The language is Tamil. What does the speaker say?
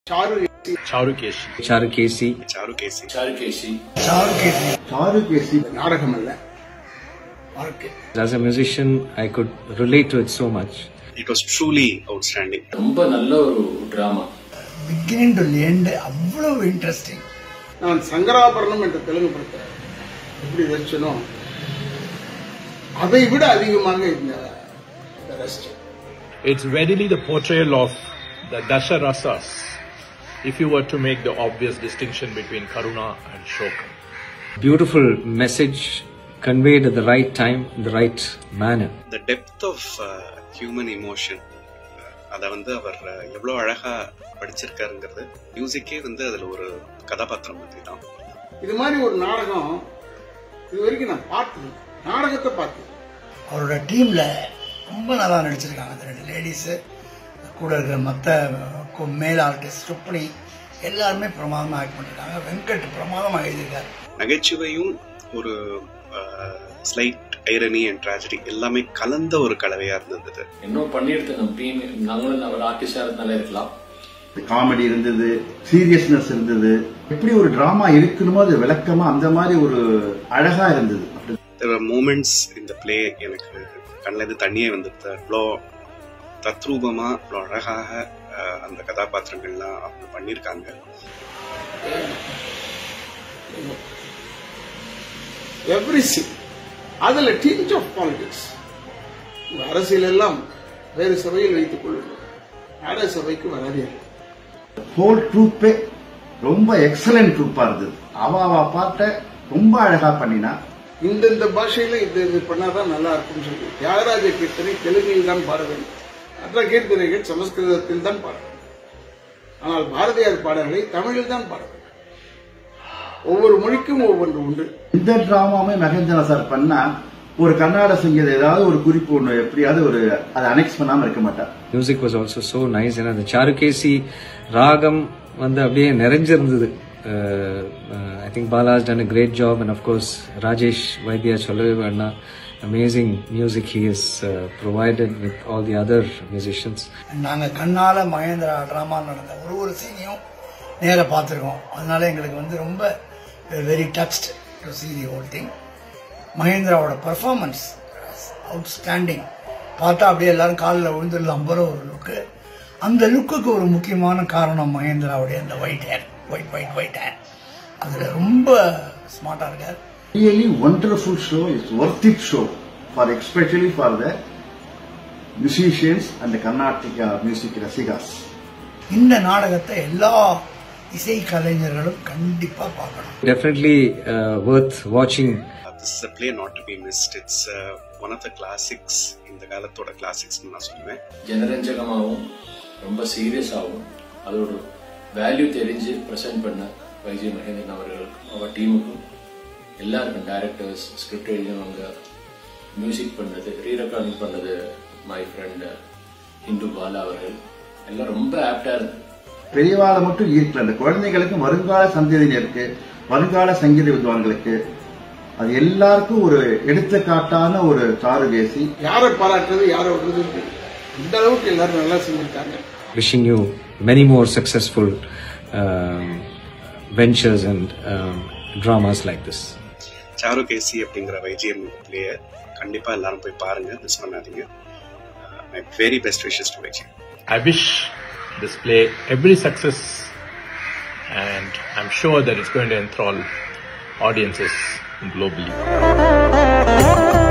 Sir Charukeshi. Charukesi. Charukesi. Charukeshi. Charukesi நாடகம் அல்ல வாழ்க்கை As a musician, I could relate to it so much. It was truly outstanding. ரொம்ப நல்ல ஒரு டிராமா பிகினிங் டு எண்ட் அவ்வளவு இன்ட்ரெஸ்டிங் நான் சங்கராபரணம் என்ற தெலுங்கு படத்தை எப்படி ரசிச்சனோ அதை விட அதிகமாக இந்த இந்த ரசிச்சேன் It's readily the portrayal of the Dasharasas. If you were to make the obvious distinction between Karuna and Shoka. Beautiful message conveyed at the right time, in the right manner. The depth of uh, human emotion அதை வந்து அவர் uh, எவ்வளோ அழகா படிச்சிருக்காருங்கிறது மியூசிக்கே வந்து அதுல ஒரு கதாபாத்திரம் பத்தி தான் இது மாதிரி ஒரு நாடகம் இது வரைக்கும் நான் பார்த்தது நாடகத்தை பார்த்தது அவரோட டீம்ல ரொம்ப நல்லா நடிச்சிருக்காங்க அந்த ரெண்டு லேடிஸு கூட இருக்கிற மற்ற மேல் ஆர்டிஸ்ட் சுப்னி எல்லாருமே பிரமாதமாக ஆக்ட் பண்ணிருக்காங்க வெங்கட் பிரமாதமாக எழுதியிருக்காரு நகைச்சுவையும் ஒரு ஸ்லைட் ஐரணி அண்ட் ட்ராஜடி எல்லாமே கலந்த ஒரு கலவையா இருந்தது இன்னும் பண்ணிடுது நம்ம டீம் நாங்களும் ஒரு ஆர்டிஸ்டா இருந்தாலே இருக்கலாம் காமெடி இருந்தது சீரியஸ்னஸ் இருந்தது எப்படி ஒரு டிராமா இருக்கணுமோ அது விளக்கமா அந்த மாதிரி ஒரு அழகா இருந்தது அப்படி மூமெண்ட்ஸ் இந்த பிளே எனக்கு கண்ணில் இருந்து தண்ணியே வந்துடுது அவ்வளோ தத்ரூபமா அவ்வளோ அழகாக அஹ், அந்த கதாபாத்திரங்கள்லாம் அவங்க பண்ணியிருக்காங்க எவ்ரி சி அதுல டீச் ஆஃப் பாலிடிக்ஸ் அரசியல் எல்லாம் வேறு சபையில் வைத்துக் கொள்ளுங்கள் நாடக சபைக்கு வராதே ஹோல் ட்ரூப்பே ரொம்ப எக்ஸலன்ட் ட்ரூப்பா இருந்தது அவ அவ பாட்ட ரொம்ப அழகா பண்ணினா இந்த இந்த பாஷையில இது இது பண்ணாதான் நல்லா இருக்கும்னு சொல்லி தியாகராஜ கீர்த்தனை தெலுங்கில் தான் பாட வேண்டும் மற்ற கீர்த்தனைகள் சமஸ்கிருதத்தில் தான் பாட வேண்டும் ஆனால் பாரதியார் பாடல்களை தமிழில் தான் பாட வேண்டும் ஒவ்வொரு மொழிக்கும் ஒவ்வொன்று உண்டு இந்த டிராமாவுமே மகேந்திரா சார் பண்ணா ஒரு கர்நாடக சங்கீத ஏதாவது ஒரு குறிப்பு ஒண்ணு எப்படியாவது ஒரு அதை அனெக்ஸ் பண்ணாம இருக்க மாட்டார் Music was also so nice. ஏன்னா அந்த சாருகேசி ராகம் வந்து அப்படியே நிறைஞ்சிருந்தது I think Bala's done a great job and of course Rajesh Vaidya சொல்லவே வேண்டாம் amazing music he is provided with all the other musicians நாங்கள் கண்ணால மகேந்திரா ட்ராமா நடந்த ஒரு ஒரு சீனையும் நேராக பார்த்துருக்கோம் அதனால எங்களுக்கு வந்து ரொம்ப very touched to see the whole thing மகேந்திராவோட பர்ஃபார்மன்ஸ் அவுட்ஸ்டாண்டிங் பார்த்தா அப்படியே எல்லாரும் காலில் விழுந்துடலாம் போல ஒரு லுக்கு அந்த லுக்குக்கு ஒரு முக்கியமான காரணம் மகேந்திராவுடைய அந்த white hair white white white hair அதில் ரொம்ப ஸ்மார்ட்டாக இருக்கார் really wonderful show it's worth it show for especially for the musicians and Karnataka music rasikas இந்த நாடகத்தை எல்லா இசை கலைஞர்களும் கண்டிப்பாக பார்க்கணும் டெஃபினெட்லி வர்த் வாட்சிங் this is a play not to be missed it's one of the classics இந்த காலத்தோட கிளாசிக்ஸ்னு நான் சொல்லுவேன் ஜனரஞ்சகமாகவும் ரொம்ப சீரியஸாகவும் அதோட வேல்யூ தெரிஞ்சு ப்ரெசென்ட் பண்ண வைஜய் மகேந்திரன் அவர்களுக்கும் அவர் டீமுக்கும் எல்லாருக்கும் டைரக்டர்ஸ் ஸ்கிரிப்ட் எழுதினவங்க மியூசிக் பண்ணது ரீ ரெக்கார்டிங் பண்ணது மை ஃப்ரெண்ட் இந்து பாலா அவர்கள் எல்லாம் ரொம்ப ஆப்டா இருந்தது பெரியவாளை மட்டும் ஈர்க்கல அந்த குழந்தைகளுக்கு வருங்கால சந்ததியினருக்கு வருங்கால சங்கீத வித்வான்களுக்கு அது எல்லாருக்கும் ஒரு எடுத்துக்காட்டான ஒரு சாருகேசி யாரை பாராட்டுறது யாரை விடுறது தெரியும். இந்த அளவுக்கு எல்லாரும் நல்லா செஞ்சிருக்காங்க wishing you many more successful um, ventures and um, dramas like this. Charu அப்படிங்கிற வைஜிஎம் பிளேய கண்டிப்பா எல்லாரும் போய் பாருங்க மிஸ் பண்ணாதீங்க my very best wishes to YGM I wish this play every success and I'm sure that it's going to enthrall audiences globally.